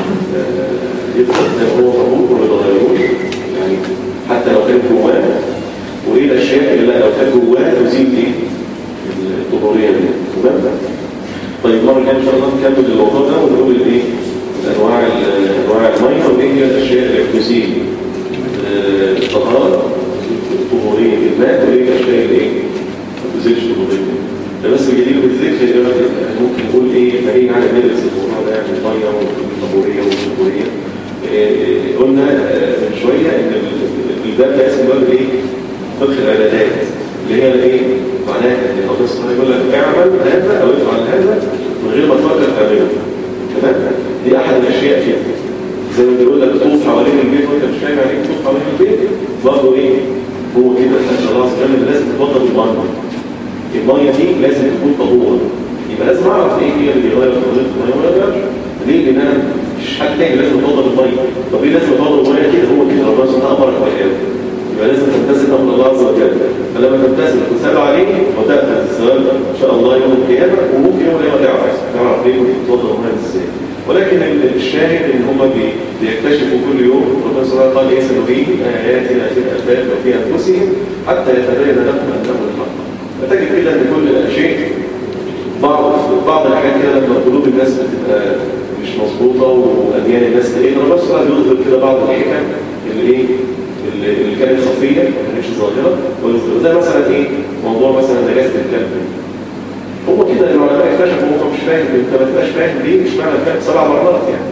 آه، يفضل زي ما هو طهور وما يتغيروش يعني حتى لو كان جواه وايه الاشياء اللي لو كان جواه تزيل ايه الطهوريه دي تمام طيب المره الجايه ان شاء الله نكمل الموضوع ده ونقول الايه انواع ال- انواع الميه وايه هي الاشياء اللي بتزيل آه، الطهاره طهوريه الماء وايه الاشياء اللي ايه ما بتزيلش طهوريه ده بس الجديد بالذكر دلوقتي ممكن نقول ايه بعيد عن ندرس الموضوع ده يعني الميه والطهوريه والطهوريه آه، قلنا آه، من شويه ان ال- الباب ده اسمه باب ايه؟ فقه العبادات اللي هي ايه؟ معناها ان الله سبحانه يقول لك اعمل هذا او افعل هذا من غير ما تفكر تعمله تمام؟ دي احد الاشياء فيها زي ما بيقول لك طوف حوالين البيت وانت مش فاهم يعني ايه طوف حوالين البيت برضه ايه؟ هو كده حتى الله عز وجل لازم تفضل الميه الميه دي لازم تكون طهوره يبقى لازم اعرف ايه هي اللي بيغير طهوره الميه ولا لا ليه؟ لان انا مش حد تاني لازم افضل الميه طب ايه لازم افضل الميه كده هو كده ربنا سبحانه امرك بكده يبقى لازم تمتثل امر الله عز وجل فلما تمتثل تسال عليه وتاخذ الثواب ان شاء الله يوم القيامه وممكن يوم القيامه تعرف تعرف ليه كنت بتفضل الميه ازاي ولكن ال- الشاهد ان هم بي- بيكتشفوا كل يوم ربنا سبحانه وتعالى قال ايه سنريهم اياتنا في الافاق وفي انفسهم حتى يتبين لهم انه الحق فتجد كده ان كل شيء بعض بعض الحاجات كده لما قلوب الناس بتبقى مش مظبوطه واديان الناس تقل ربنا سبحانه وتعالى يظهر كده بعض الحكم اللي ايه اللي اللي كانت خفيه ما كانتش ظاهره ويظهر زي مثلا ايه موضوع مثلا نجاسه الكلب هو كده العلماء اكتشفوا هو مش فاهم انت ما تبقاش فاهم ليه مش معنى الكلب سبع مرات يعني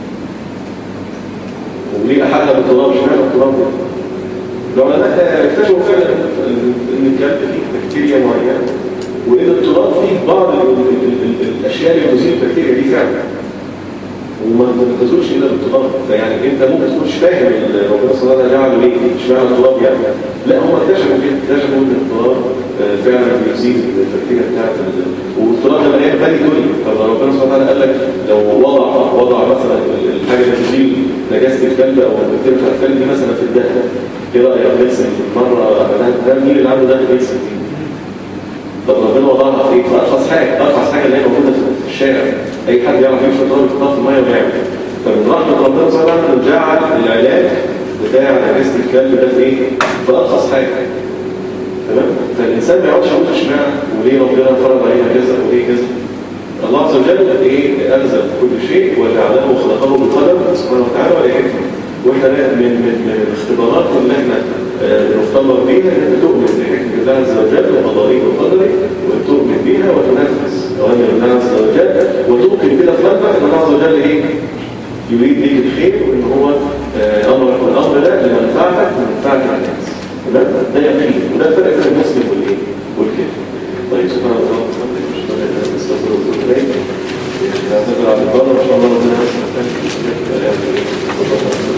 وليه احدها بالتراب مش معنى التراب ده العلماء اكتشفوا فعلا ان الكلب فيه بكتيريا معينه وان التراب فيه بعض ال- ال- ال- ال- الاشياء اللي تزيل البكتيريا دي فعلا وما ما تزولش الا بالتراب فيعني انت ممكن تكونش فاهم ال- ربنا سبحانه وتعالى جعله ليه مش معنى التراب يعني لا هم اكتشفوا كده اكتشفوا ان التراب آه، فعلا بيزيل البكتيريا بتاعت ال- والتراب ده مليان بالي كلي فربنا سبحانه وتعالى قال لك لو وضع وضع مثلا ال- الحاجه اللي بتزيل نجاسه الكلب او البكتيريا بتاعت الكلب دي مثلا في الدهن ايه رايك نغسل مره ده مين اللي عنده دهن يغسل فيه طب ربنا وضعها في في ارخص حاجه ارخص حاجه اللي هي موجوده في الشارع اي حد يعرف يشرب تراب يحطها في الميه ويعمل فمن رحمه ربنا سبحانه وتعالى جعل العلاج بتاع نجاسه الكلب ده في ايه؟ في ارخص حاجه تمام فالانسان ما يقعدش يقول اشمعنى وليه ربنا فرض علينا كذا وليه كذا الله عز وجل ايه انزل كل شيء وجعله خلقه بالقدر سبحانه وتعالى ولا حكمه واحنا بقى من من من الاختبارات اللي احنا آه، بنختبر بيها ان انت تؤمن بحكمه الله عز وجل وقضائه وقدره وتؤمن بيها وتنفذ اوامر الله عز وجل وتوقن كده في قلبك ان الله عز وجل ايه يريد بيك الخير وان هو آه، امرك والامر ده لمنفعتك ومنفعه الناس تمام ده يقين وده الفرق بين المسلم والايه والكافر طيب سبحان الله وبحمده اشهد ان لا اله الا انت استغفرك واتوب اليك نعتذر عن الضرر ان شاء الله ربنا يسمع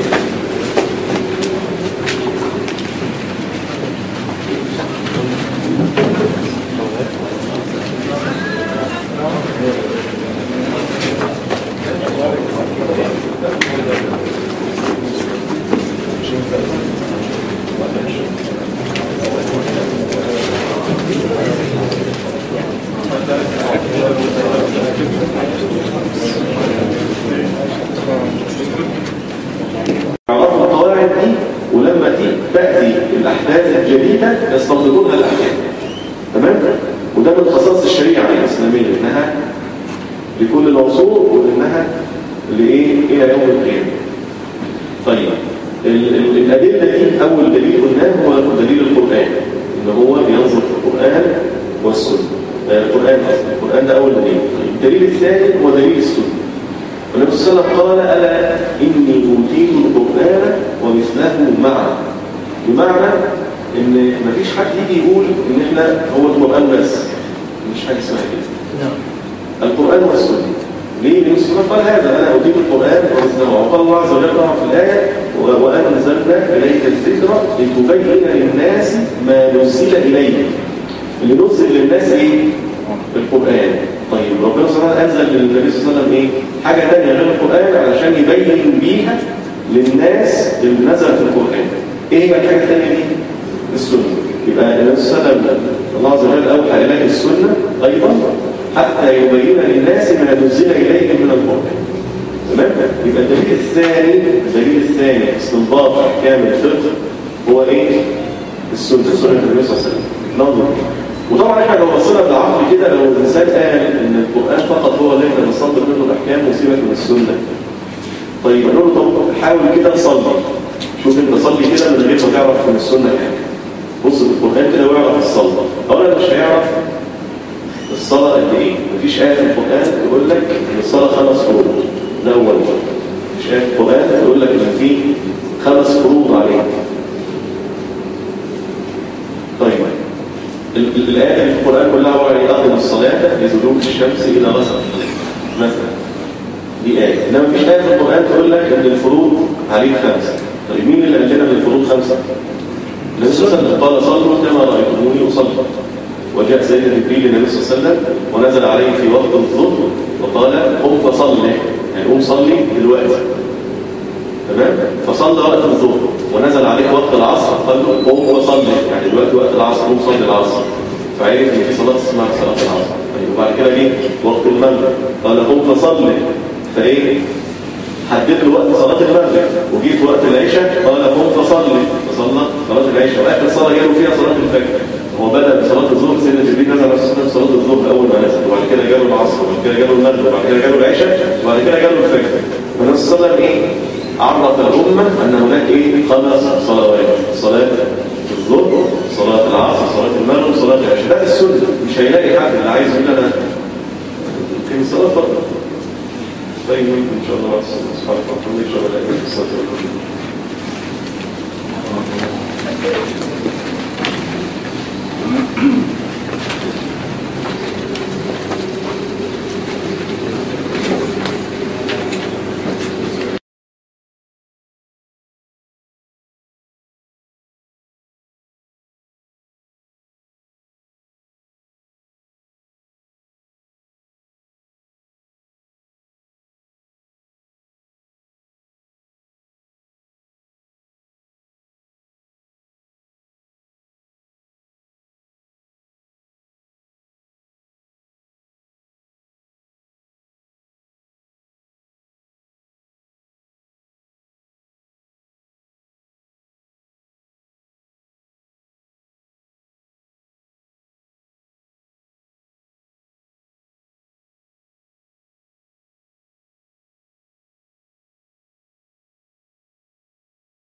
لكل العصور وانها لايه الى يوم القيامه طيب ال- ال- الادله دي اول دليل قلناه هو دليل القران ان هو بينظر في القران والسنه آه، القران قصدي القران ده اول دليل الدليل الثاني هو دليل السنه النبي صلى الله عليه وسلم قال الا اني اوتيت القران ومثله معه بمعنى ان مفيش حد يجي يقول ان احنا هو القران بس مش حاجه اسمها كده نعم القرآن والسنة ليه؟ لأن السنة قال هذا أنا أوتيت القرآن ومثله وقال الله عز وجل طبعا في الآية و- وأنزلنا إليك الذكر لتبين للناس ما نزل إليك اللي نزل للناس إيه؟ القرآن طيب ربنا سبحانه وتعالى أنزل للنبي صلى الله عليه وسلم إيه؟ حاجة تانية غير القرآن علشان يبين بيها للناس اللي نزل في القرآن إيه هي الحاجة التانية دي؟ السنة يبقى النبي صلى الله عليه وسلم الله عز وجل أوحى إليه السنة أيضا حتى يبين للناس ما نزل إليهم من القرآن تمام؟ يبقى الدليل الثاني الدليل الثاني استنباط أحكام الفقه هو إيه؟ السنة سنة النبي صلى الله عليه وسلم نظر وطبعا احنا لو بصينا بالعقل كده لو الانسان قال ان القران فقط هو اللي احنا بنصدر منه الاحكام وسيبك من السنه طيب نقول له طب حاول كده تصلي شوف انت صلي كده من غير ما تعرف من السنه حاجه بص في القران كده واعرف الصلاه اولا مش هيعرف الصلاه قد ايه مفيش ايه في القران تقول لك ان الصلاه خمس فروض ده اول مفيش ايه في القران تقول لك ان في خمس فروض عليك طيب ال- ال- الآيات اللي في القرآن كلها هو يقدم الصلاة لزلوك الشمس إلى غسق مثلا دي آية إنما مفيش آية في القرآن تقول لك إن الفروض عليك خمسة طيب مين اللي قال لنا إن الفروض خمسة؟ النبي صلى الله عليه وسلم قال صلوا كما رأيتموني أصلي وجاء سيدنا جبريل للنبي صلى الله عليه وسلم ونزل عليه في وقت الظهر وقال قم فصل يعني قم صلي دلوقتي تمام فصلى وقت الظهر ونزل عليه وقت العصر قال له قوم وصلي يعني دلوقتي وقت العصر قوم صلي العصر فعرف ان في صلاه اسمها صلاه العصر طيب وبعد كده جه وقت المغرب قال قوم فصلي فايه حدد له وقت صلاه المغرب وجه في وقت العشاء قال قوم فصلي فصلى صلاه العشاء واخر صلاه جاله فيها صلاه الفجر هو بدا بصلاه الظهر سيدنا جبريل نزل عليه الصلاه صلاه الظهر اول ما نزل وبعد كده جاله العصر وبعد كده جاله المغرب وبعد كده جاله العشاء وبعد كده جاله الفجر فالنبي صلى الله عليه وسلم ايه عرف الأمة أن هناك إيه خمس صلوات صلاة الظهر صلاة العصر صلاة المغرب صلاة العشاء ده السنة مش هيلاقي حد اللي عايز يقول أنا في صلاة فرض طيب ممكن إن شاء الله بعد الصلاة سبحانك اللهم وبحمدك أشهد أن لا إله إلا أنت أستغفرك وأتوب إليك